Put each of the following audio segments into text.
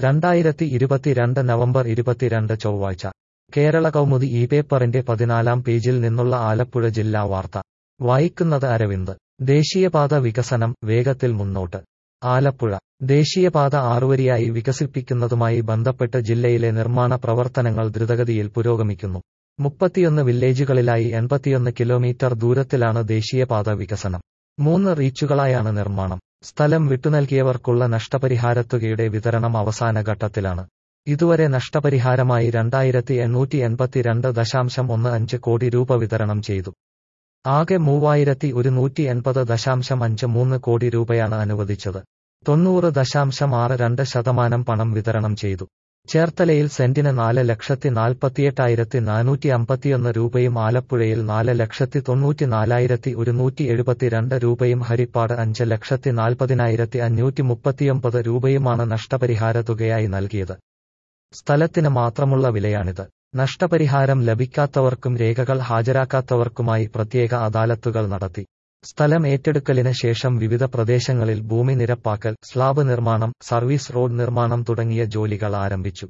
രണ്ടായിരത്തി ഇരുപത്തിരണ്ട് നവംബർ ഇരുപത്തിരണ്ട് ചൊവ്വാഴ്ച കേരള കൗമുദി ഈ പേപ്പറിന്റെ പതിനാലാം പേജിൽ നിന്നുള്ള ആലപ്പുഴ ജില്ലാ വാർത്ത വായിക്കുന്നത് അരവിന്ദ് ദേശീയപാത വികസനം വേഗത്തിൽ മുന്നോട്ട് ആലപ്പുഴ ദേശീയപാത ആറുവരിയായി വികസിപ്പിക്കുന്നതുമായി ബന്ധപ്പെട്ട് ജില്ലയിലെ നിർമ്മാണ പ്രവർത്തനങ്ങൾ ദ്രുതഗതിയിൽ പുരോഗമിക്കുന്നു മുപ്പത്തിയൊന്ന് വില്ലേജുകളിലായി എൺപത്തിയൊന്ന് കിലോമീറ്റർ ദൂരത്തിലാണ് ദേശീയപാത വികസനം മൂന്ന് റീച്ചുകളായാണ് നിർമ്മാണം സ്ഥലം വിട്ടുനൽകിയവർക്കുള്ള നഷ്ടപരിഹാരത്തുകയുടെ വിതരണം അവസാന ഘട്ടത്തിലാണ് ഇതുവരെ നഷ്ടപരിഹാരമായി രണ്ടായിരത്തി എണ്ണൂറ്റി എൺപത്തിരണ്ട് ദശാംശം ഒന്ന് അഞ്ച് കോടി രൂപ വിതരണം ചെയ്തു ആകെ മൂവായിരത്തി ഒരുന്നൂറ്റി എൺപത് ദശാംശം അഞ്ച് മൂന്ന് കോടി രൂപയാണ് അനുവദിച്ചത് തൊണ്ണൂറ് ദശാംശം ആറ് രണ്ട് ശതമാനം പണം വിതരണം ചെയ്തു ചേർത്തലയിൽ സെന്റിന് നാല് ലക്ഷത്തി നാൽപ്പത്തിയെട്ടായിരത്തി നാനൂറ്റി അമ്പത്തിയൊന്ന് രൂപയും ആലപ്പുഴയിൽ നാല് ലക്ഷത്തി തൊണ്ണൂറ്റി നാലായിരത്തി ഒരുന്നൂറ്റി എഴുപത്തിരണ്ട് രൂപയും ഹരിപ്പാട് അഞ്ച് ലക്ഷത്തി നാൽപ്പതിനായിരത്തി അഞ്ഞൂറ്റി മുപ്പത്തിയൊമ്പത് രൂപയുമാണ് നഷ്ടപരിഹാര തുകയായി നൽകിയത് സ്ഥലത്തിന് മാത്രമുള്ള വിലയാണിത് നഷ്ടപരിഹാരം ലഭിക്കാത്തവർക്കും രേഖകൾ ഹാജരാക്കാത്തവർക്കുമായി പ്രത്യേക അദാലത്തുകൾ നടത്തി സ്ഥലം ഏറ്റെടുക്കലിന് ശേഷം വിവിധ പ്രദേശങ്ങളിൽ ഭൂമി നിരപ്പാക്കൽ സ്ലാബ് നിർമ്മാണം സർവീസ് റോഡ് നിർമ്മാണം തുടങ്ങിയ ജോലികൾ ആരംഭിച്ചു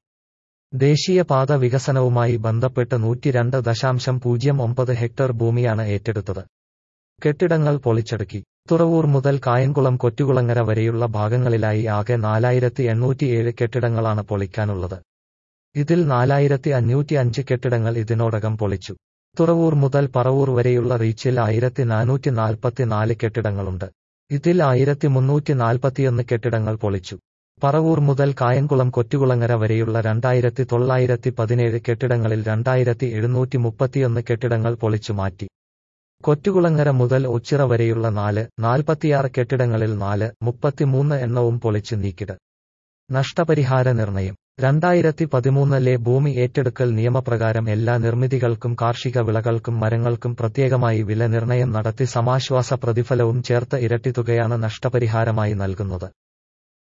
ദേശീയപാത വികസനവുമായി ബന്ധപ്പെട്ട് നൂറ്റിരണ്ട് ദശാംശം പൂജ്യം ഒമ്പത് ഹെക്ടർ ഭൂമിയാണ് ഏറ്റെടുത്തത് കെട്ടിടങ്ങൾ പൊളിച്ചടുക്കി തുറവൂർ മുതൽ കായംകുളം കൊറ്റുകുളങ്ങര വരെയുള്ള ഭാഗങ്ങളിലായി ആകെ നാലായിരത്തി എണ്ണൂറ്റിയേഴ് കെട്ടിടങ്ങളാണ് പൊളിക്കാനുള്ളത് ഇതിൽ നാലായിരത്തി അഞ്ഞൂറ്റി അഞ്ച് കെട്ടിടങ്ങൾ ഇതിനോടകം പൊളിച്ചു തുറവൂർ മുതൽ പറവൂർ വരെയുള്ള റീച്ചിൽ ആയിരത്തി നാനൂറ്റി നാൽപ്പത്തിനാല് കെട്ടിടങ്ങളുണ്ട് ഇതിൽ ആയിരത്തി മുന്നൂറ്റി നാൽപ്പത്തിയൊന്ന് കെട്ടിടങ്ങൾ പൊളിച്ചു പറവൂർ മുതൽ കായംകുളം കൊറ്റുകുളങ്ങര വരെയുള്ള രണ്ടായിരത്തി തൊള്ളായിരത്തി പതിനേഴ് കെട്ടിടങ്ങളിൽ രണ്ടായിരത്തി എഴുന്നൂറ്റി മുപ്പത്തിയൊന്ന് കെട്ടിടങ്ങൾ പൊളിച്ചു മാറ്റി കൊറ്റുകുളങ്ങര മുതൽ ഒച്ചിറ വരെയുള്ള നാല് നാൽപ്പത്തിയാറ് കെട്ടിടങ്ങളിൽ നാല് മുപ്പത്തിമൂന്ന് എണ്ണവും പൊളിച്ചു നീക്കിട് നഷ്ടപരിഹാര നിർണയം രണ്ടായിരത്തി പതിമൂന്നിലെ ഭൂമി ഏറ്റെടുക്കൽ നിയമപ്രകാരം എല്ലാ നിർമ്മിതികൾക്കും കാർഷിക വിളകൾക്കും മരങ്ങൾക്കും പ്രത്യേകമായി വില നിർണയം നടത്തി സമാശ്വാസ പ്രതിഫലവും ചേർത്ത് ഇരട്ടി തുകയാണ് നഷ്ടപരിഹാരമായി നൽകുന്നത്